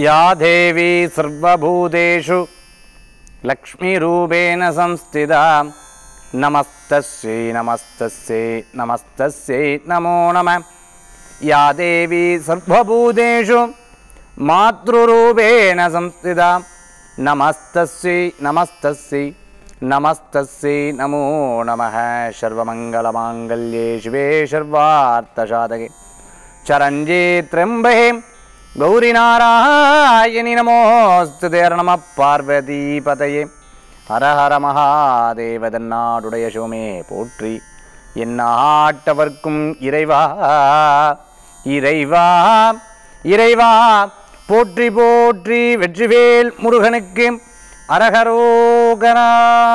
या देवी सर्वभूतेषु लक्ष्मीरूपेण संस्थिता नमस्तस्यै नमस्तस्यै नमस्तस्यै नमो नमः या देवी सर्वभूतेषु मातृरूपेण संस्थिता नमस्तस्यै नमस्तस्यै नमस्तस्यै नमो नमः सर्वमङ्गलमाङ्गल्ये शिवे सर्वार्थसाधके चरञ्जे त्र्यम्बहे गौरिनारायणि नमोऽस्तुते नमः பார்வதிபதையே ஹர ஹர மகாதேவ தன்னாடுடைய சிவமே போற்றி எந்நாட்டவர்க்கும் இறைவா இறைவா இறைவா போற்றி போற்றி வெற்றிவேல் முருகனுக்கு அரகரோகரா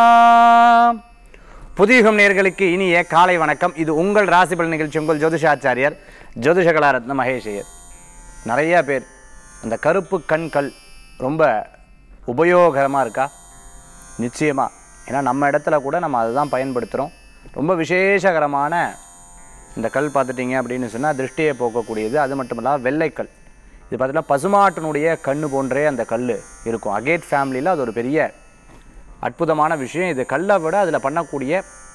புதியுகம் நேர்களுக்கு இனிய காலை வணக்கம் இது உங்கள் ராசிபல் நிகழ்ச்சி உங்கள் ஜோதிஷாச்சாரியர் ஜோதிஷ கலாரத்ன மகேஷையர் நிறைய பேர் அந்த கருப்பு கண்கள் ரொம்ப உபயோகரமாக இருக்கா நிச்சயமாக ஏன்னா நம்ம இடத்துல கூட நம்ம அதுதான் பயன்படுத்துகிறோம் ரொம்ப விசேஷகரமான இந்த கல் பார்த்துட்டிங்க அப்படின்னு சொன்னால் திருஷ்டியை போக்கக்கூடியது அது மட்டும் இல்லாமல் வெள்ளைக்கல் இது பார்த்தீங்கன்னா பசுமாட்டினுடைய கண்ணு போன்றே அந்த கல் இருக்கும் அகேட் ஃபேமிலியில் அது ஒரு பெரிய அற்புதமான விஷயம் இது கல்லை விட அதில் பண்ணக்கூடிய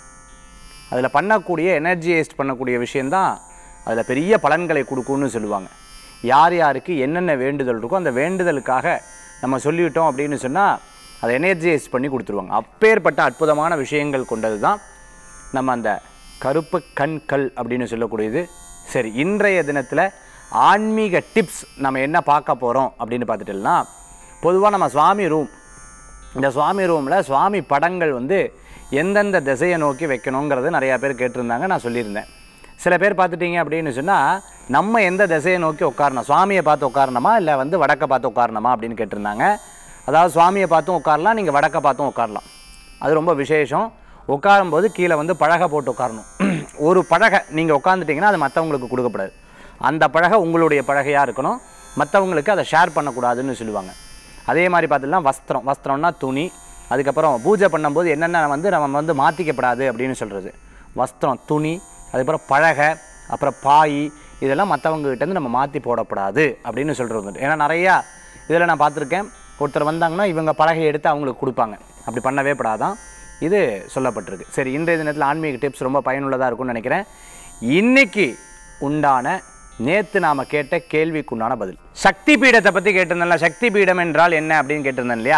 அதில் பண்ணக்கூடிய எனர்ஜியைஸ்ட் பண்ணக்கூடிய விஷயந்தான் அதில் பெரிய பலன்களை கொடுக்கும்னு சொல்லுவாங்க யார் யாருக்கு என்னென்ன வேண்டுதல் இருக்கோ அந்த வேண்டுதலுக்காக நம்ம சொல்லிவிட்டோம் அப்படின்னு சொன்னால் அதை எனர்ஜியைஸ் பண்ணி கொடுத்துருவாங்க அப்பேற்பட்ட அற்புதமான விஷயங்கள் கொண்டது தான் நம்ம அந்த கருப்பு கண்கள் அப்படின்னு சொல்லக்கூடியது சரி இன்றைய தினத்தில் ஆன்மீக டிப்ஸ் நம்ம என்ன பார்க்க போகிறோம் அப்படின்னு பார்த்துட்டோம்னா பொதுவாக நம்ம சுவாமி ரூம் இந்த சுவாமி ரூமில் சுவாமி படங்கள் வந்து எந்தெந்த திசையை நோக்கி வைக்கணுங்கிறது நிறையா பேர் கேட்டிருந்தாங்க நான் சொல்லியிருந்தேன் சில பேர் பார்த்துட்டீங்க அப்படின்னு சொன்னால் நம்ம எந்த திசையை நோக்கி உட்காரணும் சுவாமியை பார்த்து உட்காரணுமா இல்லை வந்து வடக்க பார்த்து உட்காரணுமா அப்படின்னு கேட்டிருந்தாங்க அதாவது சுவாமியை பார்த்தும் உட்காரலாம் நீங்கள் வடக்க பார்த்தும் உட்காரலாம் அது ரொம்ப விசேஷம் உட்காரும்போது கீழே வந்து பழகை போட்டு உட்காரணும் ஒரு பழகை நீங்கள் உட்காந்துட்டிங்கன்னா அது மற்றவங்களுக்கு கொடுக்கப்படாது அந்த பழகை உங்களுடைய பழகையாக இருக்கணும் மற்றவங்களுக்கு அதை ஷேர் பண்ணக்கூடாதுன்னு சொல்லுவாங்க அதே மாதிரி பார்த்தீங்கன்னா வஸ்திரம் வஸ்திரம்னா துணி அதுக்கப்புறம் பூஜை பண்ணும்போது என்னென்ன வந்து நம்ம வந்து மாற்றிக்கப்படாது அப்படின்னு சொல்கிறது வஸ்திரம் துணி அதுக்கப்புறம் பழகை அப்புறம் பாய் இதெல்லாம் மற்றவங்ககிட்டேருந்து நம்ம மாற்றி போடக்கூடாது அப்படின்னு சொல்கிறது வந்துட்டு ஏன்னா நிறையா இதில் நான் பார்த்துருக்கேன் ஒருத்தர் வந்தாங்கன்னா இவங்க பலகையை எடுத்து அவங்களுக்கு கொடுப்பாங்க அப்படி பண்ணவே படாதான் இது சொல்லப்பட்டிருக்கு சரி இன்றைய தினத்தில் ஆன்மீக டிப்ஸ் ரொம்ப பயனுள்ளதாக இருக்கும்னு நினைக்கிறேன் இன்னைக்கு உண்டான நேத்து நாம கேட்ட கேள்விக்குண்டான பதில் சக்தி பீடத்தை பற்றி கேட்டிருந்தேன்ல சக்தி பீடம் என்றால் என்ன அப்படின்னு கேட்டிருந்தேன் இல்லையா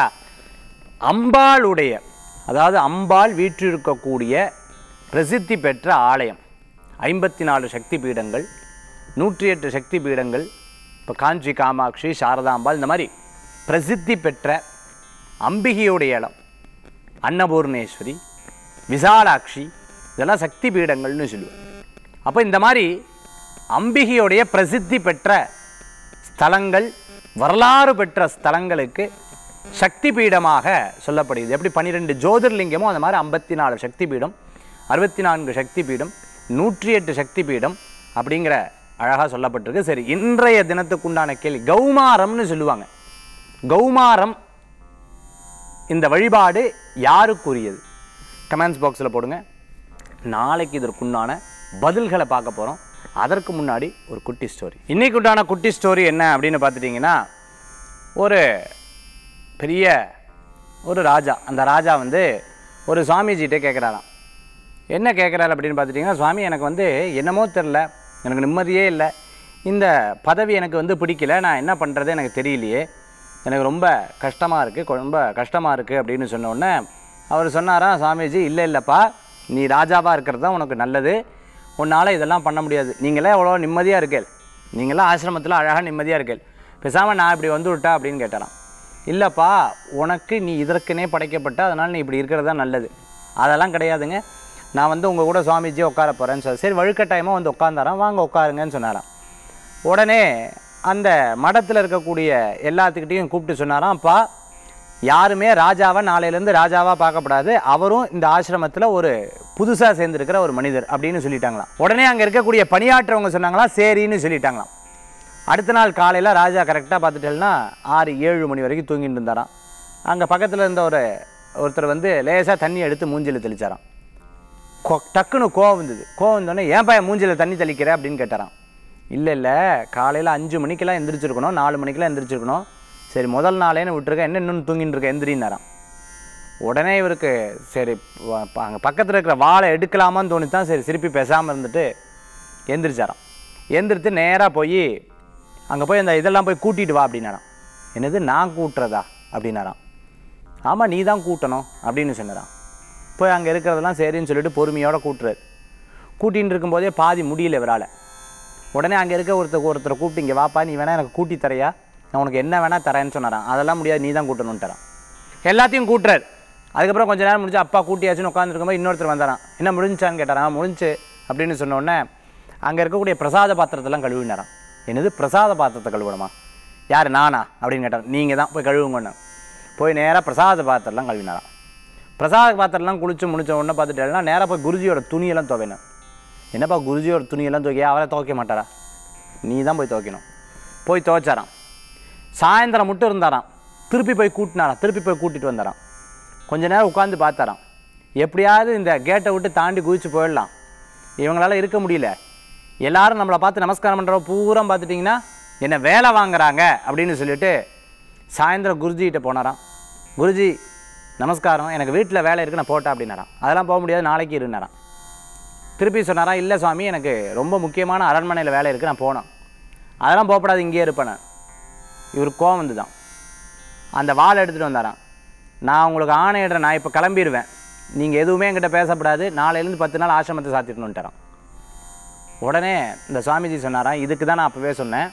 அம்பாளுடைய அதாவது அம்பாள் வீற்றிருக்கக்கூடிய பிரசித்தி பெற்ற ஆலயம் ஐம்பத்தி நாலு சக்தி பீடங்கள் நூற்றி எட்டு சக்தி பீடங்கள் இப்போ காஞ்சி காமாட்சி சாரதாம்பாள் இந்த மாதிரி பிரசித்தி பெற்ற அம்பிகையுடைய இடம் அன்னபூர்ணேஸ்வரி விசாலாட்சி இதெல்லாம் சக்தி பீடங்கள்னு சொல்லுவாங்க அப்போ இந்த மாதிரி அம்பிகையுடைய பிரசித்தி பெற்ற ஸ்தலங்கள் வரலாறு பெற்ற ஸ்தலங்களுக்கு சக்தி பீடமாக சொல்லப்படுகிறது எப்படி பன்னிரெண்டு ஜோதிர்லிங்கமோ அந்த மாதிரி ஐம்பத்தி நாலு சக்தி பீடம் அறுபத்தி நான்கு சக்தி பீடம் நூற்றி எட்டு சக்தி பீடம் அப்படிங்கிற அழகாக சொல்லப்பட்டிருக்கு சரி இன்றைய தினத்துக்குண்டான கேள்வி கௌமாரம்னு சொல்லுவாங்க கௌமாரம் இந்த வழிபாடு யாருக்குரியது கமெண்ட்ஸ் பாக்ஸில் போடுங்க நாளைக்கு இதற்குண்டான பதில்களை பார்க்க போகிறோம் அதற்கு முன்னாடி ஒரு குட்டி ஸ்டோரி இன்னைக்கு உண்டான குட்டி ஸ்டோரி என்ன அப்படின்னு பார்த்துட்டிங்கன்னா ஒரு பெரிய ஒரு ராஜா அந்த ராஜா வந்து ஒரு சுவாமிஜிகிட்ட கேட்குறாராம் என்ன கேட்குறாரு அப்படின்னு பார்த்துட்டிங்கன்னா சுவாமி எனக்கு வந்து என்னமோ தெரில எனக்கு நிம்மதியே இல்லை இந்த பதவி எனக்கு வந்து பிடிக்கல நான் என்ன பண்ணுறது எனக்கு தெரியலையே எனக்கு ரொம்ப கஷ்டமாக இருக்குது ரொம்ப கஷ்டமாக இருக்குது அப்படின்னு சொன்ன உடனே அவர் சொன்னாராம் சுவாமிஜி இல்லை இல்லைப்பா நீ ராஜாவாக இருக்கிறது தான் உனக்கு நல்லது உன்னால் இதெல்லாம் பண்ண முடியாது நீங்களே எவ்வளோ நிம்மதியாக இருக்கேள் நீங்களாம் ஆசிரமத்தில் அழகாக நிம்மதியாக இருக்கேள் பேசாமல் நான் இப்படி வந்து விட்டா அப்படின்னு கேட்டாராம் இல்லைப்பா உனக்கு நீ இதற்குனே படைக்கப்பட்ட அதனால் நீ இப்படி இருக்கிறது தான் நல்லது அதெல்லாம் கிடையாதுங்க நான் வந்து உங்கள் கூட சுவாமிஜி உட்கார போகிறேன்னு சொல்லி சரி வழுக்கட்டாயமாக வந்து உட்காந்தாராம் வாங்க உட்காருங்கன்னு சொன்னாராம் உடனே அந்த மடத்தில் இருக்கக்கூடிய எல்லாத்துக்கிட்டையும் கூப்பிட்டு சொன்னாராம் அப்பா யாருமே ராஜாவை நாளையிலேருந்து ராஜாவாக பார்க்கப்படாது அவரும் இந்த ஆசிரமத்தில் ஒரு புதுசாக சேர்ந்துருக்கிற ஒரு மனிதர் அப்படின்னு சொல்லிட்டாங்களாம் உடனே அங்கே இருக்கக்கூடிய பணியாற்றவங்க சொன்னாங்களாம் சரின்னு சொல்லிட்டாங்களாம் அடுத்த நாள் காலையில் ராஜா கரெக்டாக பார்த்துட்டேன்னா ஆறு ஏழு மணி வரைக்கும் தூங்கிட்டு இருந்தாராம் அங்கே பக்கத்தில் இருந்த ஒரு ஒருத்தர் வந்து லேசாக தண்ணி எடுத்து மூஞ்சில் தெளிச்சாராம் கொ டக்குன்னு கோவம் வந்தது கோவம் வந்தோடனே ஏன் பையன் மூஞ்சில் தண்ணி தெளிக்கிற அப்படின்னு கேட்டாராம் இல்லை இல்லை காலையில் அஞ்சு மணிக்கெல்லாம் எந்திரிச்சிருக்கணும் நாலு மணிக்கெல்லாம் எந்திரிச்சிருக்கணும் சரி முதல் நாளேன்னு விட்டுருக்க என்ன இன்னும் தூங்கிட்டு இருக்க எந்திரின்னாராம் உடனே இவருக்கு சரி அங்கே பக்கத்தில் இருக்கிற வாழை எடுக்கலாமான்னு தோணித்தான் சரி திருப்பி பேசாமல் இருந்துட்டு எந்திரிச்சாராம் எந்திரித்து நேராக போய் அங்கே போய் அந்த இதெல்லாம் போய் கூட்டிட்டு வா அப்படின்னாராம் என்னது நான் கூட்டுறதா அப்படின்னாராம் ஆமாம் நீ தான் கூட்டணும் அப்படின்னு சொன்னாராம் போய் அங்கே இருக்கிறதெல்லாம் சரின்னு சொல்லிட்டு பொறுமையோட கூட்டுறாரு கூட்டின்னு இருக்கும்போதே பாதி முடியல இவரால் உடனே அங்கே இருக்க ஒருத்தர் ஒருத்தரை கூப்பிட்டு இங்கே வாப்பா நீ வேணா எனக்கு கூட்டி தரையா நான் உனக்கு என்ன வேணா தரேன்னு சொன்னாராம் அதெல்லாம் முடியாது நீ தான் கூட்டணும்ட்டாரான் எல்லாத்தையும் கூட்டுறாரு அதுக்கப்புறம் கொஞ்ச நேரம் முடிஞ்சு அப்பா கூட்டியாச்சுன்னு உட்காந்துருக்கும்போது இன்னொருத்தர் வந்தாராம் என்ன முடிஞ்சான்னு கேட்டாராம் முடிஞ்சு அப்படின்னு சொன்ன உடனே அங்கே இருக்கக்கூடிய பிரசாத பாத்திரத்தெல்லாம் கழுவினாராம் என்னது பிரசாத பாத்திரத்தை கழுவணுமா யார் நானா அப்படின்னு கேட்டார் நீங்கள் தான் போய் கழுவுங்கன்னு போய் நேராக பிரசாத பாத்திரம்லாம் கழுவினாராம் பிரசாத பாத்திரம்லாம் குளிச்சு முடிச்ச உடனே பார்த்துட்டேன்னா நேராக போய் குருஜியோட துணியெல்லாம் துவைக்கணும் என்னப்பா குருஜியோட துணியெல்லாம் துவைக்க அவரை துவைக்க மாட்டாரா நீ தான் போய் துவைக்கணும் போய் துவைச்சாராம் சாயந்தரம் மட்டும் இருந்தாராம் திருப்பி போய் கூட்டினாராம் திருப்பி போய் கூட்டிட்டு வந்தாராம் கொஞ்ச நேரம் உட்காந்து பார்த்தாராம் எப்படியாவது இந்த கேட்டை விட்டு தாண்டி குதிச்சு போயிடலாம் இவங்களால இருக்க முடியல எல்லாரும் நம்மளை பார்த்து நமஸ்காரம் பண்ணுறவ பூரா பார்த்துட்டிங்கன்னா என்ன வேலை வாங்குறாங்க அப்படின்னு சொல்லிட்டு சாயந்தரம் குருஜிகிட்ட போனாராம் குருஜி நமஸ்காரம் எனக்கு வீட்டில் வேலை இருக்கு நான் போட்டேன் அப்படின்னாராம் அதெல்லாம் போக முடியாது நாளைக்கு இருந்தாராம் திருப்பி சொன்னாராம் இல்லை சுவாமி எனக்கு ரொம்ப முக்கியமான அரண்மனையில் வேலை இருக்குது நான் போனேன் அதெல்லாம் போகப்படாது இங்கேயே இருப்பேன் நான் இவர் கோவம் வந்து தான் அந்த வாளை எடுத்துகிட்டு வந்தாராம் நான் உங்களுக்கு ஆணையிடுறேன் நான் இப்போ கிளம்பிடுவேன் நீங்கள் எதுவுமே என்கிட்ட பேசப்படாது நாளையிலேருந்து பத்து நாள் ஆசிரமத்தை சாத்திடணுன்ட்டாராம் உடனே இந்த சுவாமிஜி சொன்னாராம் இதுக்கு தான் நான் அப்போவே சொன்னேன்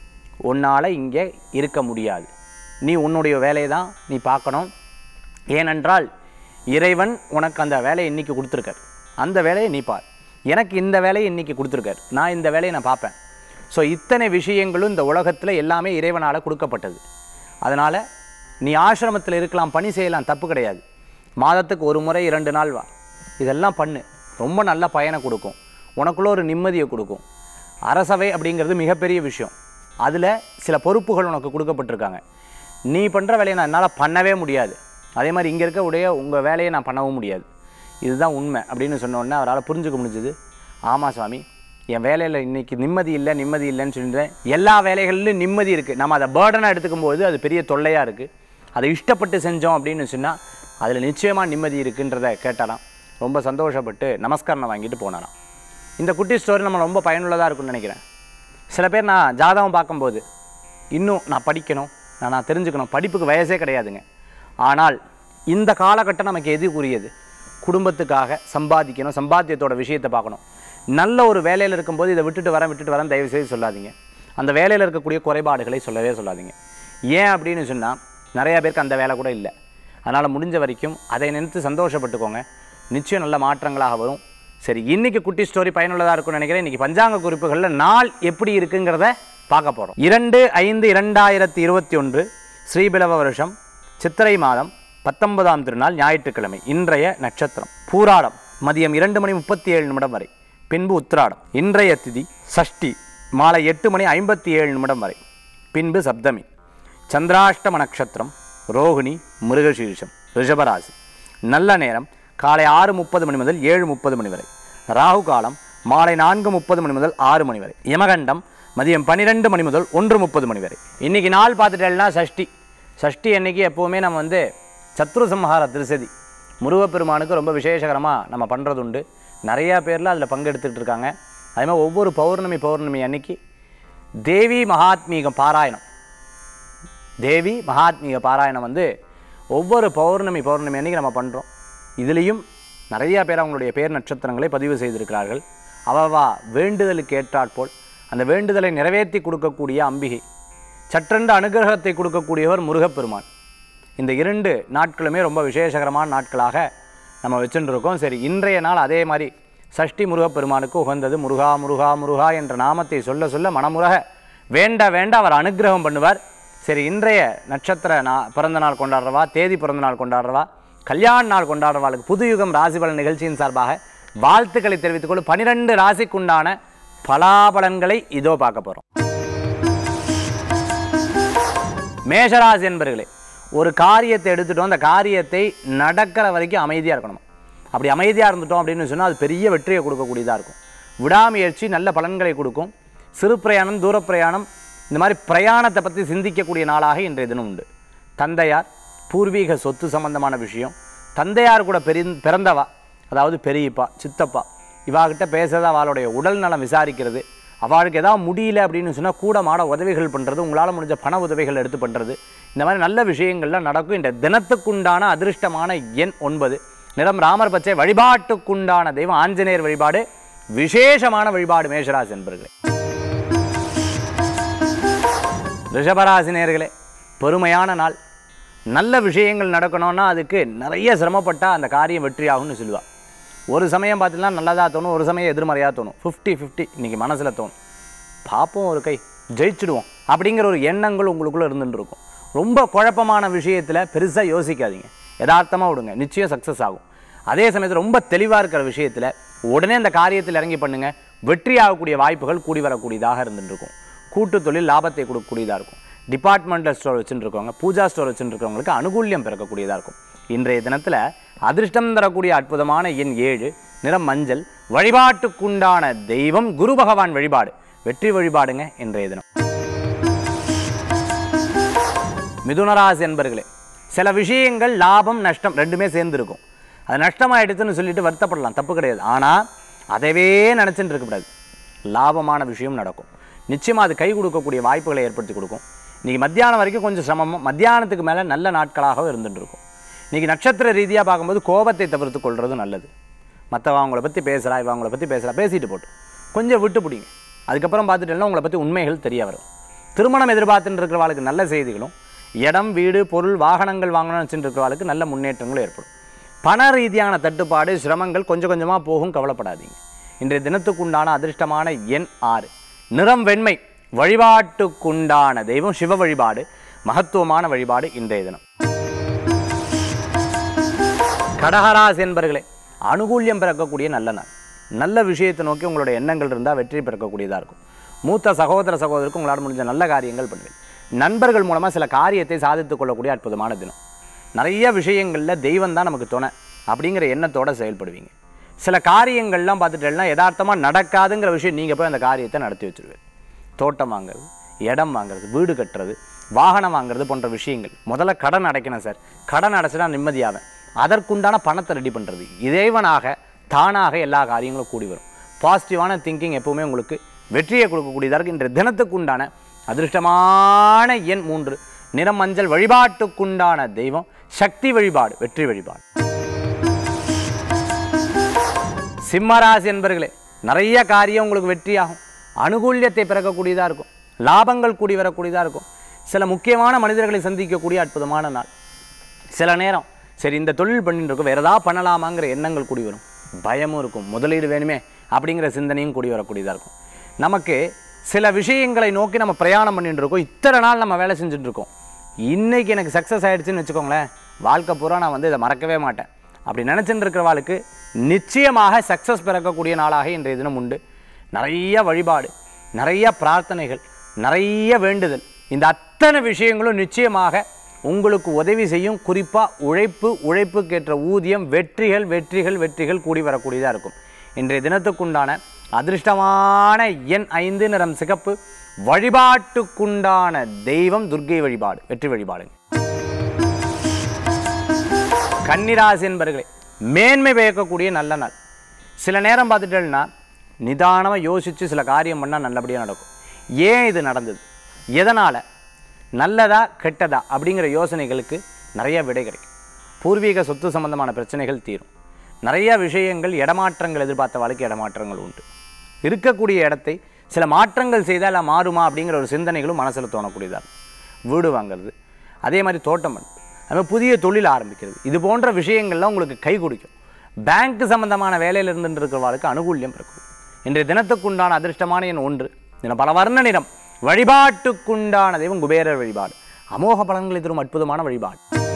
உன்னால் இங்கே இருக்க முடியாது நீ உன்னுடைய வேலையை தான் நீ பார்க்கணும் ஏனென்றால் இறைவன் உனக்கு அந்த வேலையை இன்னைக்கு கொடுத்துருக்கார் அந்த வேலையை நீ பார் எனக்கு இந்த வேலையை இன்னைக்கு கொடுத்துருக்கார் நான் இந்த வேலையை நான் பார்ப்பேன் ஸோ இத்தனை விஷயங்களும் இந்த உலகத்தில் எல்லாமே இறைவனால் கொடுக்கப்பட்டது அதனால் நீ ஆசிரமத்தில் இருக்கலாம் பணி செய்யலாம் தப்பு கிடையாது மாதத்துக்கு ஒரு முறை இரண்டு நாள் வா இதெல்லாம் பண்ணு ரொம்ப நல்ல பயனை கொடுக்கும் உனக்குள்ள ஒரு நிம்மதியை கொடுக்கும் அரசவை அப்படிங்கிறது மிகப்பெரிய விஷயம் அதில் சில பொறுப்புகள் உனக்கு கொடுக்கப்பட்டிருக்காங்க நீ பண்ணுற வேலையை நான் என்னால் பண்ணவே முடியாது அதே மாதிரி இங்கே இருக்க உடைய உங்கள் வேலையை நான் பண்ணவும் முடியாது இதுதான் உண்மை அப்படின்னு சொன்ன உடனே அவரால் புரிஞ்சுக்க முடிஞ்சுது ஆமாம் சுவாமி என் வேலையில் இன்னைக்கு நிம்மதி இல்லை நிம்மதி இல்லைன்னு சொல்லிட்டேன் எல்லா வேலைகளிலும் நிம்மதி இருக்குது நம்ம அதை பேர்டனாக எடுத்துக்கும் போது அது பெரிய தொல்லையாக இருக்குது அதை இஷ்டப்பட்டு செஞ்சோம் அப்படின்னு சொன்னால் அதில் நிச்சயமாக நிம்மதி இருக்குன்றத கேட்டாலாம் ரொம்ப சந்தோஷப்பட்டு நமஸ்காரம் வாங்கிட்டு போனாராம் இந்த குட்டி ஸ்டோரி நம்ம ரொம்ப பயனுள்ளதாக இருக்கும்னு நினைக்கிறேன் சில பேர் நான் ஜாதகம் பார்க்கும்போது இன்னும் நான் படிக்கணும் நான் நான் தெரிஞ்சுக்கணும் படிப்புக்கு வயசே கிடையாதுங்க ஆனால் இந்த காலகட்டம் நமக்கு எதுக்குரியது குடும்பத்துக்காக சம்பாதிக்கணும் சம்பாத்தியத்தோட விஷயத்தை பார்க்கணும் நல்ல ஒரு வேலையில் இருக்கும்போது இதை விட்டுட்டு வரேன் விட்டுட்டு வரேன் தயவு செய்து சொல்லாதீங்க அந்த வேலையில் இருக்கக்கூடிய குறைபாடுகளை சொல்லவே சொல்லாதீங்க ஏன் அப்படின்னு சொன்னால் நிறைய பேருக்கு அந்த வேலை கூட இல்லை அதனால் முடிஞ்ச வரைக்கும் அதை நினைத்து சந்தோஷப்பட்டுக்கோங்க நிச்சயம் நல்ல மாற்றங்களாக வரும் சரி இன்னைக்கு குட்டி ஸ்டோரி பயனுள்ளதாக இருக்கும்னு நினைக்கிறேன் இன்னைக்கு பஞ்சாங்க குறிப்புகளில் நாள் எப்படி இருக்குங்கிறத பார்க்க போகிறோம் இரண்டு ஐந்து இரண்டாயிரத்தி இருபத்தி ஒன்று ஸ்ரீபிலவ வருஷம் சித்திரை மாதம் பத்தொன்பதாம் திருநாள் ஞாயிற்றுக்கிழமை இன்றைய நட்சத்திரம் பூராடம் மதியம் இரண்டு மணி முப்பத்தி ஏழு நிமிடம் வரை பின்பு உத்திராடம் இன்றைய திதி சஷ்டி மாலை எட்டு மணி ஐம்பத்தி ஏழு நிமிடம் வரை பின்பு சப்தமி சந்திராஷ்டம நட்சத்திரம் ரோகிணி மிருகசீரிஷம் ரிஷபராசி நல்ல நேரம் காலை ஆறு முப்பது மணி முதல் ஏழு முப்பது மணி வரை ராகு காலம் மாலை நான்கு முப்பது மணி முதல் ஆறு மணி வரை யமகண்டம் மதியம் பன்னிரெண்டு மணி முதல் ஒன்று முப்பது மணி வரை இன்னைக்கு நாள் பார்த்துட்டேன்னா சஷ்டி சஷ்டி அன்னைக்கு எப்போவுமே நம்ம வந்து சத்ரு சம்ஹார திருசதி முருகப்பெருமானுக்கு ரொம்ப விசேஷகரமாக நம்ம பண்ணுறது உண்டு நிறையா பேரில் அதில் பங்கெடுத்துக்கிட்டு இருக்காங்க அதே மாதிரி ஒவ்வொரு பௌர்ணமி பௌர்ணமி அன்னைக்கு தேவி மகாத்மீகம் பாராயணம் தேவி மகாத்மீக பாராயணம் வந்து ஒவ்வொரு பௌர்ணமி பௌர்ணமி அன்னைக்கு நம்ம பண்ணுறோம் இதுலேயும் நிறைய பேர் அவங்களுடைய பேர் நட்சத்திரங்களை பதிவு செய்திருக்கிறார்கள் அவவா வேண்டுதலுக்கு ஏற்றாற்போல் அந்த வேண்டுதலை நிறைவேற்றி கொடுக்கக்கூடிய அம்பிகை சற்றென்று அனுகிரகத்தை கொடுக்கக்கூடியவர் முருகப்பெருமான் இந்த இரண்டு நாட்களுமே ரொம்ப விசேஷகரமான நாட்களாக நம்ம வச்சுட்டு இருக்கோம் சரி இன்றைய நாள் அதே மாதிரி சஷ்டி முருகப்பெருமானுக்கு உகந்தது முருகா முருகா முருகா என்ற நாமத்தை சொல்ல சொல்ல மனமுருக வேண்ட வேண்ட அவர் அனுகிரகம் பண்ணுவார் சரி இன்றைய நட்சத்திர நா பிறந்த நாள் கொண்டாடுறவா தேதி பிறந்த நாள் கொண்டாடுறவா கல்யாண நாள் கொண்டாடுறவாளுக்கு புதுயுகம் ராசிபலன் நிகழ்ச்சியின் சார்பாக வாழ்த்துக்களை தெரிவித்துக் கொள்ளும் பனிரெண்டு ராசிக்குண்டான பலாபலன்களை இதோ பார்க்க போகிறோம் மேஷராசி என்பர்களே ஒரு காரியத்தை எடுத்துட்டோம் அந்த காரியத்தை நடக்கிற வரைக்கும் அமைதியாக இருக்கணும் அப்படி அமைதியாக இருந்துட்டோம் அப்படின்னு சொன்னால் அது பெரிய வெற்றியை கொடுக்கக்கூடியதாக இருக்கும் விடாமுயற்சி நல்ல பலன்களை கொடுக்கும் சிறு பிரயாணம் தூர பிரயாணம் இந்த மாதிரி பிரயாணத்தை பற்றி சிந்திக்கக்கூடிய நாளாக இன்றைய தினம் உண்டு தந்தையார் பூர்வீக சொத்து சம்பந்தமான விஷயம் தந்தையார் கூட பெரி பிறந்தவா அதாவது பெரியப்பா சித்தப்பா இவாகிட்ட பேசுறது அவளுடைய உடல் நலம் விசாரிக்கிறது அவளுக்கு ஏதாவது முடியல அப்படின்னு சொன்னால் கூட மாட உதவிகள் பண்ணுறது உங்களால் முடிஞ்ச பண உதவிகள் எடுத்து பண்ணுறது இந்த மாதிரி நல்ல விஷயங்கள்லாம் நடக்கும் இந்த தினத்துக்குண்டான அதிர்ஷ்டமான எண் ஒன்பது நிறம் ராமர் பச்சை வழிபாட்டுக்குண்டான தெய்வம் ஆஞ்சநேயர் வழிபாடு விசேஷமான வழிபாடு மேஷராசி என்பர்களே ரிஷபராசி நேயர்களே பெருமையான நாள் நல்ல விஷயங்கள் நடக்கணும்னா அதுக்கு நிறைய சிரமப்பட்டால் அந்த காரியம் வெற்றியாகும்னு சொல்லுவா ஒரு சமயம் பார்த்தீங்கன்னா நல்லதாக தோணும் ஒரு சமயம் எதிர்மறையாக தோணும் ஃபிஃப்டி ஃபிஃப்டி இன்றைக்கி மனசில் தோணும் பார்ப்போம் ஒரு கை ஜெயிச்சிடுவோம் அப்படிங்கிற ஒரு எண்ணங்கள் உங்களுக்குள்ளே இருந்துட்டு இருக்கும் ரொம்ப குழப்பமான விஷயத்தில் பெருசாக யோசிக்காதீங்க யதார்த்தமாக விடுங்க நிச்சயம் சக்ஸஸ் ஆகும் அதே சமயத்தில் ரொம்ப தெளிவாக இருக்கிற விஷயத்தில் உடனே அந்த காரியத்தில் இறங்கி பண்ணுங்க வெற்றி ஆகக்கூடிய வாய்ப்புகள் கூடி வரக்கூடியதாக இருந்துட்டு இருக்கும் கூட்டு தொழில் லாபத்தை கொடுக்கக்கூடியதாக இருக்கும் டிபார்ட்மெண்டல் ஸ்டோர் வச்சுட்டு இருக்கவங்க பூஜா ஸ்டோர் வச்சுட்டு இருக்கவங்களுக்கு அனுகூல்யம் பிறக்கக்கூடியதாக இருக்கும் இன்றைய தினத்தில் அதிர்ஷ்டம் தரக்கூடிய அற்புதமான எண் ஏழு நிறம் மஞ்சள் வழிபாட்டுக்குண்டான தெய்வம் குரு பகவான் வழிபாடு வெற்றி வழிபாடுங்க இன்றைய தினம் மிதுனராசி என்பர்களே சில விஷயங்கள் லாபம் நஷ்டம் ரெண்டுமே சேர்ந்து இருக்கும் அது நஷ்டமாயிடுச்சுன்னு சொல்லிட்டு வருத்தப்படலாம் தப்பு கிடையாது ஆனால் அதவே நினச்சிட்டு இருக்கக்கூடாது லாபமான விஷயம் நடக்கும் நிச்சயமாக அது கை கொடுக்கக்கூடிய வாய்ப்புகளை ஏற்படுத்தி கொடுக்கும் இன்றைக்கி மத்தியானம் வரைக்கும் கொஞ்சம் சிரமம் மத்தியானத்துக்கு மேலே நல்ல நாட்களாகவும் இருந்துட்டு இருக்கும் இன்றைக்கி நட்சத்திர ரீதியாக பார்க்கும்போது கோபத்தை தவிர்த்து கொள்வது நல்லது மற்றவங்க அவங்கள பற்றி பேசுகிறா இவங்க அவங்கள பற்றி பேசுகிறா பேசிட்டு போட்டும் கொஞ்சம் விட்டு பிடிங்க அதுக்கப்புறம் பார்த்துட்டேன்னா உங்களை பற்றி உண்மைகள் தெரிய வரும் திருமணம் எதிர்பார்த்துட்டு இருக்கிறவாளுக்கு நல்ல செய்திகளும் இடம் வீடு பொருள் வாகனங்கள் வாங்கணும்னு வச்சுட்டு இருக்கிறவாளுக்கு நல்ல முன்னேற்றங்களும் ஏற்படும் பண ரீதியான தட்டுப்பாடு சிரமங்கள் கொஞ்சம் கொஞ்சமாக போகும் கவலைப்படாதீங்க இன்றைய தினத்துக்குண்டான அதிர்ஷ்டமான எண் ஆறு நிறம் வெண்மை வழிபாட்டுக்குண்டான தெய்வம் சிவ வழிபாடு மகத்துவமான வழிபாடு இன்றைய தினம் கடகராசி என்பர்களே அனுகூல்யம் பிறக்கக்கூடிய நல்ல நாள் நல்ல விஷயத்தை நோக்கி உங்களுடைய எண்ணங்கள் இருந்தால் வெற்றி பிறக்கக்கூடியதாக இருக்கும் மூத்த சகோதர சகோதரருக்கு உங்களால் முடிஞ்ச நல்ல காரியங்கள் பண்ணுவேன் நண்பர்கள் மூலமாக சில காரியத்தை சாதித்துக் கொள்ளக்கூடிய அற்புதமான தினம் நிறைய விஷயங்களில் தெய்வம் தான் நமக்கு துணை அப்படிங்கிற எண்ணத்தோட செயல்படுவீங்க சில காரியங்கள்லாம் பார்த்துட்டேன்னா யதார்த்தமாக நடக்காதுங்கிற விஷயம் நீங்கள் போய் அந்த காரியத்தை நடத்தி வச்சுருவீங்க தோட்டம் வாங்குறது இடம் வாங்குறது வீடு கட்டுறது வாகனம் வாங்குறது போன்ற விஷயங்கள் முதல்ல கடன் அடைக்கணும் சார் கடன் அடைச்சினா நிம்மதியாவேன் அதற்குண்டான பணத்தை ரெடி பண்ணுறது இறைவனாக தானாக எல்லா காரியங்களும் கூடி வரும் பாசிட்டிவான திங்கிங் எப்பவுமே உங்களுக்கு வெற்றியை கொடுக்கக்கூடியதாக இருக்குது இன்றைய தினத்துக்குண்டான அதிர்ஷ்டமான எண் மூன்று நிறம் மஞ்சள் வழிபாட்டுக்குண்டான தெய்வம் சக்தி வழிபாடு வெற்றி வழிபாடு சிம்மராசி என்பர்களே நிறைய காரியம் உங்களுக்கு வெற்றியாகும் அனுகூல்யத்தை பிறக்கக்கூடியதாக இருக்கும் லாபங்கள் கூடி வரக்கூடியதாக இருக்கும் சில முக்கியமான மனிதர்களை சந்திக்கக்கூடிய அற்புதமான நாள் சில நேரம் சரி இந்த தொழில் பண்ணிட்டு இருக்கோம் வேறு ஏதாவது பண்ணலாமாங்கிற எண்ணங்கள் கூடி வரும் பயமும் இருக்கும் முதலீடு வேணுமே அப்படிங்கிற சிந்தனையும் கூடி வரக்கூடியதாக இருக்கும் நமக்கு சில விஷயங்களை நோக்கி நம்ம பிரயாணம் பண்ணிட்டு இருக்கோம் இத்தனை நாள் நம்ம வேலை செஞ்சுட்டு இருக்கோம் இன்னைக்கு எனக்கு சக்ஸஸ் ஆயிடுச்சுன்னு வச்சுக்கோங்களேன் வாழ்க்கை பூரா நான் வந்து இதை மறக்கவே மாட்டேன் அப்படி நினச்சிட்டு இருக்கிறவாளுக்கு நிச்சயமாக சக்ஸஸ் பிறக்கக்கூடிய நாளாக இன்றைய தினம் உண்டு நிறைய வழிபாடு நிறைய பிரார்த்தனைகள் நிறைய வேண்டுதல் இந்த அத்தனை விஷயங்களும் நிச்சயமாக உங்களுக்கு உதவி செய்யும் குறிப்பாக உழைப்பு உழைப்புக்கேற்ற ஊதியம் வெற்றிகள் வெற்றிகள் வெற்றிகள் கூடி வரக்கூடியதாக இருக்கும் இன்றைய தினத்துக்குண்டான அதிர்ஷ்டமான எண் ஐந்து நிறம் சிகப்பு வழிபாட்டுக்குண்டான தெய்வம் துர்க்கை வழிபாடு வெற்றி வழிபாடுங்க கன்னிராசி என்பர்களே மேன்மை பயக்கக்கூடிய நல்ல நாள் சில நேரம் பார்த்துட்டேன்னா நிதானமாக யோசித்து சில காரியம் பண்ணால் நல்லபடியாக நடக்கும் ஏன் இது நடந்தது எதனால் நல்லதா கெட்டதா அப்படிங்கிற யோசனைகளுக்கு நிறைய விடை கிடைக்கும் பூர்வீக சொத்து சம்பந்தமான பிரச்சனைகள் தீரும் நிறைய விஷயங்கள் இடமாற்றங்கள் எதிர்பார்த்த வாழ்க்கை இடமாற்றங்கள் உண்டு இருக்கக்கூடிய இடத்தை சில மாற்றங்கள் செய்தால் எல்லாம் மாறுமா அப்படிங்கிற ஒரு சிந்தனைகளும் மனசில் தோணக்கூடியதாக இருக்கும். வீடு வாங்குறது அதே மாதிரி தோட்டம் பண்ணுறது அது மாதிரி புதிய தொழில் ஆரம்பிக்கிறது இது போன்ற விஷயங்கள்லாம் உங்களுக்கு கை கொடுக்கும் பேங்க் சம்பந்தமான வேலையில் இருந்துட்டு இருக்கிறவர்களுக்கு அனுகூல்யம் இருக்கும் இன்றைய தினத்துக்குண்டான அதிர்ஷ்டமான எண் ஒன்று தினம் பல வர்ண நிறம் வழிபாட்டுக்குண்டான தெய்வம் குபேரர் வழிபாடு அமோக பலன்களை தரும் அற்புதமான வழிபாடு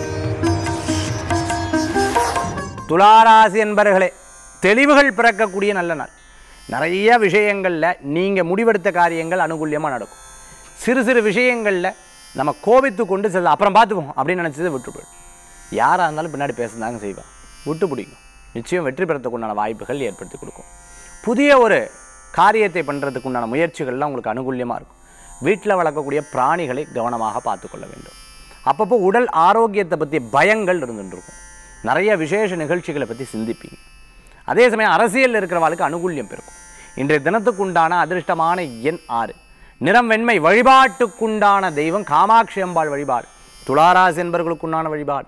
துளாராசி என்பர்களே தெளிவுகள் பிறக்கக்கூடிய நல்ல நாள் நிறைய விஷயங்களில் நீங்கள் முடிவெடுத்த காரியங்கள் அனுகூல்யமாக நடக்கும் சிறு சிறு விஷயங்களில் நம்ம கோபித்து கொண்டு செல்ல அப்புறம் பார்த்துக்குவோம் அப்படின்னு நினச்சதை விட்டு போயிடும் யாராக இருந்தாலும் பின்னாடி பேசுனாங்க செய்வான் விட்டு பிடிக்கும் நிச்சயம் வெற்றி பெறத்துக்கு உண்டான வாய்ப்புகள் ஏற்படுத்தி கொடுக்கும் புதிய ஒரு காரியத்தை பண்ணுறதுக்கு உண்டான முயற்சிகள்லாம் உங்களுக்கு அனுகூல்யமாக இருக்கும் வீட்டில் வளர்க்கக்கூடிய பிராணிகளை கவனமாக பார்த்துக்கொள்ள வேண்டும் அப்பப்போ உடல் ஆரோக்கியத்தை பற்றிய பயங்கள் இருந்துட்டு இருக்கும் நிறைய விசேஷ நிகழ்ச்சிகளை பற்றி சிந்திப்பீங்க அதே சமயம் அரசியலில் இருக்கிறவளுக்கு அனுகூல்யம் பெருக்கும் இன்றைய தினத்துக்குண்டான அதிர்ஷ்டமான எண் ஆறு நிறம் வெண்மை வழிபாட்டுக்குண்டான தெய்வம் காமாட்சி அம்பாள் வழிபாடு துளாராசி என்பவர்களுக்குண்டான வழிபாடு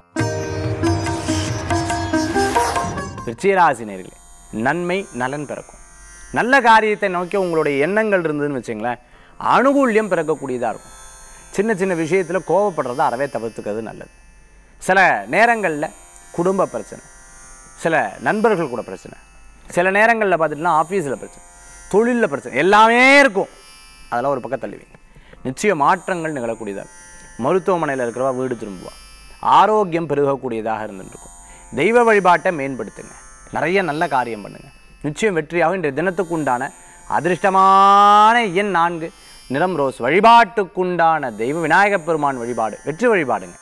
விருச்சிகராசினியர்களே நன்மை நலன் பிறக்கும் நல்ல காரியத்தை நோக்கி உங்களுடைய எண்ணங்கள் இருந்ததுன்னு வச்சுங்களேன் அனுகூல்யம் பிறக்கக்கூடியதாக இருக்கும் சின்ன சின்ன விஷயத்தில் கோவப்படுறதை அறவே தவிர்த்துக்கிறது நல்லது சில நேரங்களில் குடும்ப பிரச்சனை சில நண்பர்கள் கூட பிரச்சனை சில நேரங்களில் பார்த்துட்டுனா ஆஃபீஸில் பிரச்சனை தொழிலில் பிரச்சனை எல்லாமே இருக்கும் அதெல்லாம் ஒரு பக்கம் தள்ளுவீங்க நிச்சய மாற்றங்கள் நிகழக்கூடியதாக மருத்துவமனையில் இருக்கிறவா வீடு திரும்புவா ஆரோக்கியம் பெருகக்கூடியதாக இருந்துருக்கும் தெய்வ வழிபாட்டை மேம்படுத்துங்க நிறைய நல்ல காரியம் பண்ணுங்க நிச்சயம் வெற்றியாகும் இன்றைய தினத்துக்கு உண்டான அதிர்ஷ்டமான எண் நான்கு நிறம் ரோஸ் வழிபாட்டுக்குண்டான தெய்வ விநாயகப் பெருமான் வழிபாடு வெற்றி வழிபாடுங்க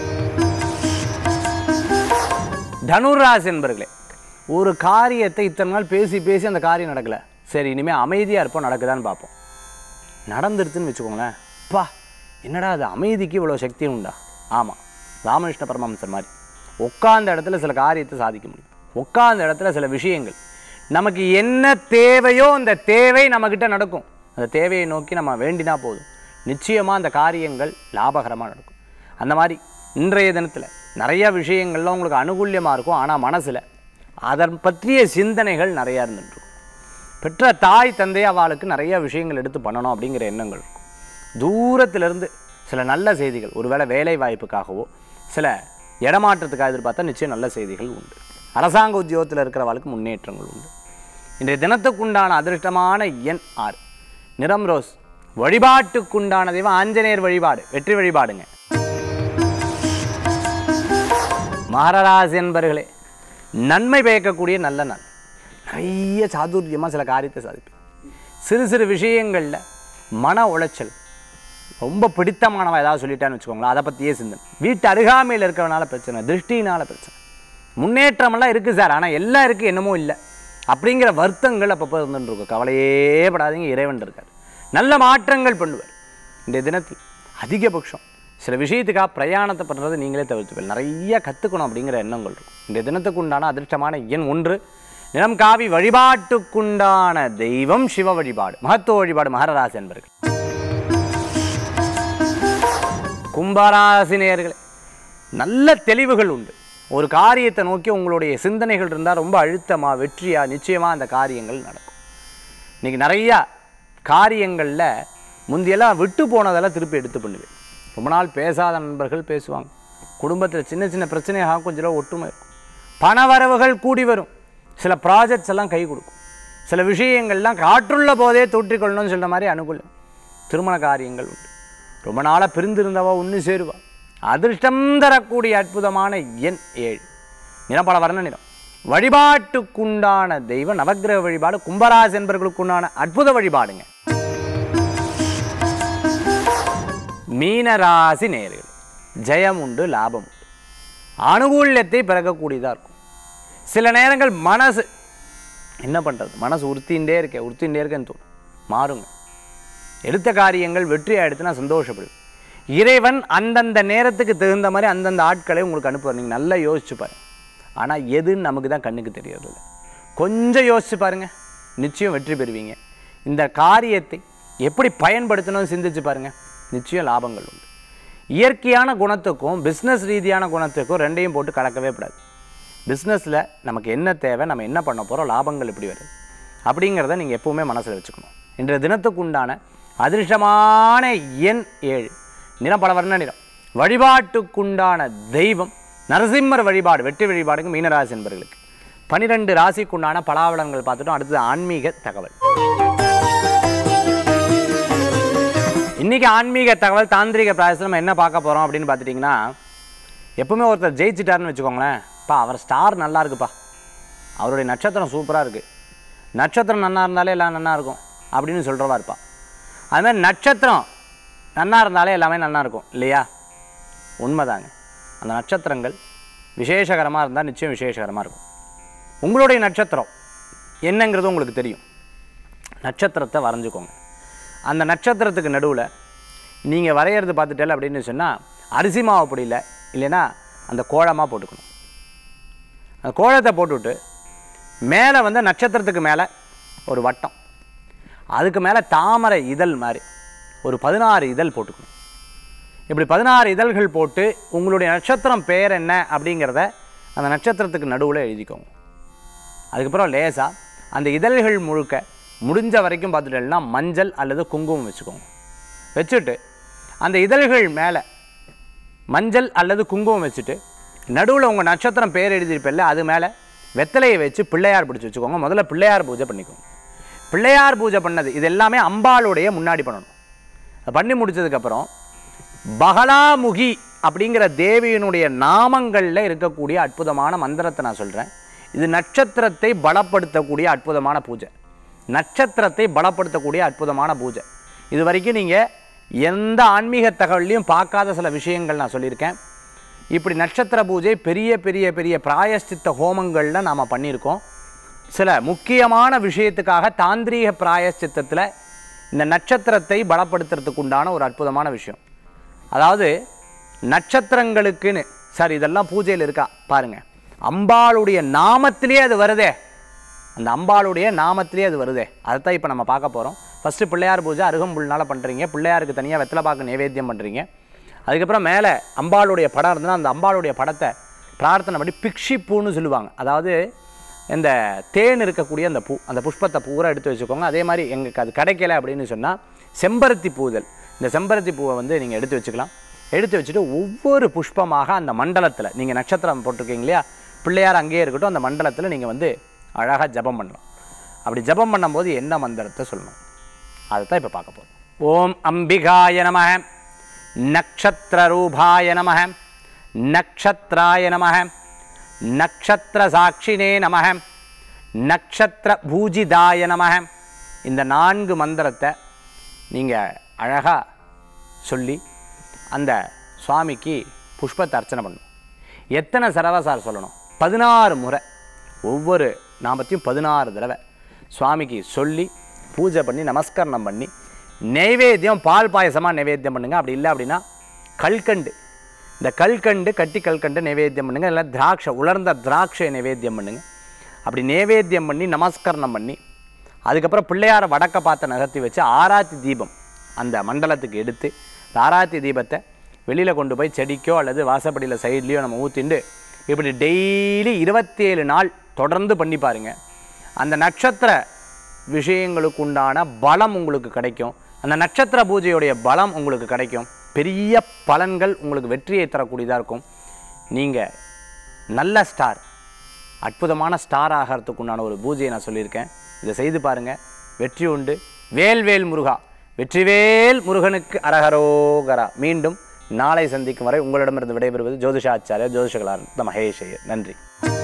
தனுராசி என்பர்களே ஒரு காரியத்தை இத்தனை நாள் பேசி பேசி அந்த காரியம் நடக்கல சரி இனிமேல் அமைதியாக இருப்போம் நடக்குதான்னு பார்ப்போம் நடந்துருச்சுன்னு வச்சுக்கோங்களேன் அப்பா என்னடா அது அமைதிக்கு இவ்வளோ சக்தி உண்டா ஆமாம் ராமகிருஷ்ண பரமஹம்சர் மாதிரி உட்கார்ந்த இடத்துல சில காரியத்தை சாதிக்க முடியும் உட்கார்ந்த இடத்துல சில விஷயங்கள் நமக்கு என்ன தேவையோ அந்த தேவை நம்மக்கிட்ட நடக்கும் அந்த தேவையை நோக்கி நம்ம வேண்டினா போதும் நிச்சயமாக அந்த காரியங்கள் லாபகரமாக நடக்கும் அந்த மாதிரி இன்றைய தினத்தில் நிறைய விஷயங்கள்லாம் உங்களுக்கு அனுகூல்யமாக இருக்கும் ஆனால் மனசில் அதன் பற்றிய சிந்தனைகள் நிறையா இருந்துட்டு இருக்கும் பெற்ற தாய் தந்தை அவளுக்கு நிறைய விஷயங்கள் எடுத்து பண்ணணும் அப்படிங்கிற எண்ணங்கள் இருக்கும் தூரத்திலிருந்து சில நல்ல செய்திகள் ஒருவேளை வேலை வாய்ப்புக்காகவோ சில இடமாற்றத்துக்காக எதிர்பார்த்தா நிச்சயம் நல்ல செய்திகள் உண்டு அரசாங்க உத்தியோகத்தில் இருக்கிறவளுக்கு முன்னேற்றங்கள் உண்டு இன்றைய தினத்துக்குண்டான அதிர்ஷ்டமான எண் ஆறு நிறம் ரோஸ் வழிபாட்டுக்குண்டான தெய்வம் ஆஞ்சநேயர் வழிபாடு வெற்றி வழிபாடுங்க மகராசி என்பர்களே நன்மை பயக்கக்கூடிய நல்ல நாள் நிறைய சாதுரியமாக சில காரியத்தை சாதிப்பேன் சிறு சிறு விஷயங்களில் மன உளைச்சல் ரொம்ப பிடித்தமானவன் ஏதாவது சொல்லிட்டான்னு வச்சுக்கோங்களேன் அதை பற்றியே சிந்தனை வீட்டு அருகாமையில் இருக்கிறவனால பிரச்சனை திருஷ்டினால பிரச்சனை முன்னேற்றமெல்லாம் இருக்குது சார் ஆனால் எல்லாம் இருக்குது என்னமோ இல்லை அப்படிங்கிற வருத்தங்கள் அப்பப்போ இருந்துட்டு இருக்கும் கவலையே படாதீங்க இறைவன் இருக்கார் நல்ல மாற்றங்கள் பண்ணுவார் இந்த தினத்தில் அதிகபட்சம் சில விஷயத்துக்காக பிரயாணத்தை பண்ணுறது நீங்களே தவிர்த்துப்பீங்க நிறைய கற்றுக்கணும் அப்படிங்கிற எண்ணங்கள் இருக்கும் இந்த தினத்துக்கு உண்டான அதிர்ஷ்டமான எண் ஒன்று நிலம் காவி வழிபாட்டுக்குண்டான தெய்வம் சிவ வழிபாடு மகத்துவ வழிபாடு மகரராசி என்பர்கள் கும்பராசி நேயர்களே நல்ல தெளிவுகள் உண்டு ஒரு காரியத்தை நோக்கி உங்களுடைய சிந்தனைகள் இருந்தால் ரொம்ப அழுத்தமாக வெற்றியாக நிச்சயமாக அந்த காரியங்கள் நடக்கும் இன்றைக்கி நிறையா காரியங்களில் முந்தியெல்லாம் விட்டு போனதெல்லாம் திருப்பி எடுத்து பண்ணுவேன் ரொம்ப நாள் பேசாத நண்பர்கள் பேசுவாங்க குடும்பத்தில் சின்ன சின்ன பிரச்சனையாக கொஞ்சம் ஒற்றுமை இருக்கும் பண வரவுகள் கூடி வரும் சில ப்ராஜெக்ட்ஸ் எல்லாம் கை கொடுக்கும் சில விஷயங்கள்லாம் காற்றுள்ள போதே தூற்றிக்கொள்ளணும்னு சொல்கிற மாதிரி அனுகூலம் திருமண காரியங்கள் உண்டு ரொம்ப நாளாக பிரிந்திருந்தவா ஒன்று சேருவா அதிர்ஷ்டம் தரக்கூடிய அற்புதமான எண் ஏழு நிறம் பல வர்ண நிறம் வழிபாட்டுக்குண்டான தெய்வ நவக்கிரக வழிபாடு கும்பராசி என்பவர்களுக்குண்டான அற்புத வழிபாடுங்க மீனராசி நேர்கள் ஜெயம் உண்டு லாபம் உண்டு அனுகூல்யத்தை பிறக்கக்கூடியதாக இருக்கும் சில நேரங்கள் மனசு என்ன பண்ணுறது மனசு உறுத்தின்றே இருக்கேன் உறுத்தின்றே இருக்கேன்னு தோணும் மாறுங்க எடுத்த காரியங்கள் வெற்றி ஆயிடுச்சுன்னா சந்தோஷப்படுவேன் இறைவன் அந்தந்த நேரத்துக்கு தகுந்த மாதிரி அந்தந்த ஆட்களை உங்களுக்கு அனுப்புவார் நீங்கள் நல்லா யோசிச்சு பாருங்க ஆனால் எதுன்னு நமக்கு தான் கண்ணுக்கு தெரியறதில்ல கொஞ்சம் யோசிச்சு பாருங்க நிச்சயம் வெற்றி பெறுவீங்க இந்த காரியத்தை எப்படி பயன்படுத்தணும்னு சிந்திச்சு பாருங்க நிச்சயம் லாபங்கள் உண்டு இயற்கையான குணத்துக்கும் பிஸ்னஸ் ரீதியான குணத்துக்கும் ரெண்டையும் போட்டு கலக்கவே கூடாது பிஸ்னஸில் நமக்கு என்ன தேவை நம்ம என்ன பண்ண போகிறோம் லாபங்கள் எப்படி வருது அப்படிங்கிறத நீங்கள் எப்பவுமே மனசில் வச்சுக்கணும் இன்றைய தினத்துக்கு உண்டான அதிர்ஷ்டமான எண் ஏழு நிறம் பல வர்ண நிறம் வழிபாட்டுக்குண்டான தெய்வம் நரசிம்மர் வழிபாடு வெற்றி வழிபாடுங்க மீனராசி என்பவர்களுக்கு பனிரெண்டு ராசிக்குண்டான பலாவளங்கள் பார்த்துட்டோம் அடுத்தது ஆன்மீக தகவல் இன்றைக்கி ஆன்மீக தகவல் தாந்திரிக பிராயசத்தில் நம்ம என்ன பார்க்க போகிறோம் அப்படின்னு பார்த்துட்டிங்கன்னா எப்பவுமே ஒருத்தர் ஜெயிச்சிட்டாருன்னு வச்சுக்கோங்களேன் பா அவர் ஸ்டார் நல்லா இருக்குப்பா அவருடைய நட்சத்திரம் சூப்பராக இருக்குது நட்சத்திரம் நன்னா இருந்தாலே எல்லாம் நல்லா இருக்கும் அப்படின்னு சொல்கிறவா இருப்பா அது மாதிரி நட்சத்திரம் நன்னா இருந்தாலே எல்லாமே நல்லா இருக்கும் இல்லையா உண்மைதாங்க அந்த நட்சத்திரங்கள் விசேஷகரமாக இருந்தால் நிச்சயம் விசேஷகரமாக இருக்கும் உங்களுடைய நட்சத்திரம் என்னங்கிறது உங்களுக்கு தெரியும் நட்சத்திரத்தை வரைஞ்சிக்கோங்க அந்த நட்சத்திரத்துக்கு நடுவில் நீங்கள் வரைகிறது பார்த்துட்டல அப்படின்னு சொன்னால் அரிசி மாவு பொடியில் இல்லைன்னா அந்த கோலமாக போட்டுக்கணும் அந்த கோலத்தை போட்டுவிட்டு மேலே வந்து நட்சத்திரத்துக்கு மேலே ஒரு வட்டம் அதுக்கு மேலே தாமரை இதழ் மாதிரி ஒரு பதினாறு இதழ் போட்டுக்கணும் இப்படி பதினாறு இதழ்கள் போட்டு உங்களுடைய நட்சத்திரம் பேர் என்ன அப்படிங்கிறத அந்த நட்சத்திரத்துக்கு நடுவில் எழுதிக்கோங்க அதுக்கப்புறம் லேசாக அந்த இதழ்கள் முழுக்க முடிஞ்ச வரைக்கும் பார்த்துட்டேன்னா மஞ்சள் அல்லது குங்குமம் வச்சுக்கோங்க வச்சுட்டு அந்த இதழ்கள் மேலே மஞ்சள் அல்லது குங்குமம் வச்சுட்டு நடுவில் உங்கள் நட்சத்திரம் பேர் எழுதியிருப்பில்ல அது மேலே வெத்தலையை வச்சு பிள்ளையார் பிடிச்சி வச்சுக்கோங்க முதல்ல பிள்ளையார் பூஜை பண்ணிக்கோங்க பிள்ளையார் பூஜை பண்ணது இது எல்லாமே அம்பாளுடைய முன்னாடி பண்ணணும் அதை பண்ணி முடிச்சதுக்கப்புறம் பகலாமுகி அப்படிங்கிற தேவியினுடைய நாமங்களில் இருக்கக்கூடிய அற்புதமான மந்திரத்தை நான் சொல்கிறேன் இது நட்சத்திரத்தை பலப்படுத்தக்கூடிய அற்புதமான பூஜை நட்சத்திரத்தை பலப்படுத்தக்கூடிய அற்புதமான பூஜை இது வரைக்கும் நீங்கள் எந்த ஆன்மீக தகவல்லையும் பார்க்காத சில விஷயங்கள் நான் சொல்லியிருக்கேன் இப்படி நட்சத்திர பூஜை பெரிய பெரிய பெரிய பிராயஷ்சித்த ஹோமங்களில் நாம் பண்ணியிருக்கோம் சில முக்கியமான விஷயத்துக்காக தாந்திரீக பிராயஷ்சித்தத்தில் இந்த நட்சத்திரத்தை பலப்படுத்துறதுக்கு உண்டான ஒரு அற்புதமான விஷயம் அதாவது நட்சத்திரங்களுக்குன்னு சார் இதெல்லாம் பூஜையில் இருக்கா பாருங்க அம்பாளுடைய நாமத்திலே அது வருதே அந்த அம்பாளுடைய நாமத்திலே அது வருதே அதைத்தான் இப்போ நம்ம பார்க்க போகிறோம் ஃபஸ்ட்டு பிள்ளையார் பூஜை அருகம்புல்னால பண்ணுறீங்க பிள்ளையாருக்கு தனியாக வெத்தலை பாக்கு நைவேத்தியம் பண்ணுறீங்க அதுக்கப்புறம் மேலே அம்பாளுடைய படம் இருந்ததுன்னா அந்த அம்பாளுடைய படத்தை பிரார்த்தனை பண்ணி பிக்ஷி பூன்னு சொல்லுவாங்க அதாவது இந்த தேன் இருக்கக்கூடிய அந்த பூ அந்த புஷ்பத்தை பூரா எடுத்து வச்சுக்கோங்க அதே மாதிரி எங்களுக்கு அது கிடைக்கல அப்படின்னு சொன்னால் செம்பருத்தி பூதல் இந்த செம்பருத்தி பூவை வந்து நீங்கள் எடுத்து வச்சுக்கலாம் எடுத்து வச்சுட்டு ஒவ்வொரு புஷ்பமாக அந்த மண்டலத்தில் நீங்கள் நட்சத்திரம் போட்டிருக்கீங்க இல்லையா பிள்ளையார் அங்கேயே இருக்கட்டும் அந்த மண்டலத்தில் நீங்கள் வந்து அழகாக ஜபம் பண்ணலாம் அப்படி ஜபம் பண்ணும்போது என்ன மந்திரத்தை சொல்லணும் அதை தான் இப்போ பார்க்க போகிறோம் ஓம் அம்பிகாய நம நக்ஷத்ரரூபாய நம நக்ஷத்ராய நம நக்ஷத்ர சாட்சினே நம நக்ஷத்ர பூஜிதாய நம இந்த நான்கு மந்திரத்தை நீங்கள் அழகாக சொல்லி அந்த சுவாமிக்கு புஷ்பத்தை அர்ச்சனை பண்ணணும் எத்தனை தடவை சார் சொல்லணும் பதினாறு முறை ஒவ்வொரு நாமத்தையும் பதினாறு தடவை சுவாமிக்கு சொல்லி பூஜை பண்ணி நமஸ்கரணம் பண்ணி நைவேத்தியம் பால் பாயசமாக நைவேத்தியம் பண்ணுங்கள் அப்படி இல்லை அப்படின்னா கல்கண்டு இந்த கல்கண்டு கட்டி கல்கண்டு நைவேத்தியம் பண்ணுங்கள் இல்லை திராட்சை உலர்ந்த திராட்சை நைவேத்தியம் பண்ணுங்கள் அப்படி நைவேத்தியம் பண்ணி நமஸ்கரணம் பண்ணி அதுக்கப்புறம் பிள்ளையாரை வடக்க பார்த்த நகர்த்தி வச்சு ஆராத்தி தீபம் அந்த மண்டலத்துக்கு எடுத்து இந்த ஆராத்தி தீபத்தை வெளியில் கொண்டு போய் செடிக்கோ அல்லது வாசப்படியில் சைட்லேயோ நம்ம ஊற்றிண்டு இப்படி டெய்லி இருபத்தேழு நாள் தொடர்ந்து பண்ணி பாருங்க அந்த நட்சத்திர விஷயங்களுக்கு உண்டான பலம் உங்களுக்கு கிடைக்கும் அந்த நட்சத்திர பூஜையுடைய பலம் உங்களுக்கு கிடைக்கும் பெரிய பலன்கள் உங்களுக்கு வெற்றியை தரக்கூடியதாக இருக்கும் நீங்கள் நல்ல ஸ்டார் அற்புதமான ஸ்டார் ஆகிறதுக்கு உண்டான ஒரு பூஜையை நான் சொல்லியிருக்கேன் இதை செய்து பாருங்கள் வெற்றி உண்டு வேல்வேல் முருகா வெற்றிவேல் முருகனுக்கு அரகரோகரா மீண்டும் நாளை சந்திக்கும் வரை உங்களிடமிருந்து விடைபெறுவது ஜோதிஷாச்சாரியர் ஜோதிஷகலார் மகேஷ் ஐயர் நன்றி